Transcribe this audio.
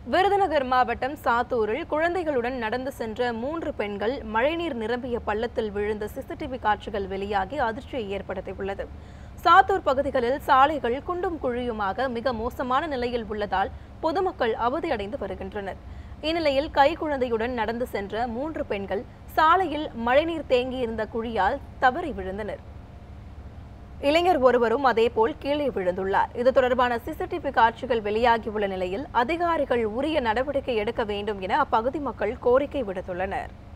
விருதுநகர் மாவட்டம் சாத்தூரில் குழந்தைகளுடன் நடந்து சென்ற மூன்று பெண்கள் மழைநீர் நிரம்பிய பள்ளத்தில் விழுந்த சிசிடிவி காட்சிகள் வெளியாகி அதிர்ச்சியை ஏற்படுத்தியுள்ளது சாத்தூர் பகுதிகளில் சாலைகள் குண்டும் குழியுமாக மிக மோசமான நிலையில் உள்ளதால் பொதுமக்கள் அவதியடைந்து வருகின்றனர் இந்நிலையில் கைக்குழந்தையுடன் நடந்து சென்ற மூன்று பெண்கள் சாலையில் மழைநீர் தேங்கியிருந்த குழியால் தவறி விழுந்தனர் இளைஞர் ஒருவரும் அதேபோல் கீழே விழுந்துள்ளார் இது தொடர்பான சிசிடிவி காட்சிகள் வெளியாகியுள்ள நிலையில் அதிகாரிகள் உரிய நடவடிக்கை எடுக்க வேண்டும் என அப்பகுதி மக்கள் கோரிக்கை விடுத்துள்ளனர்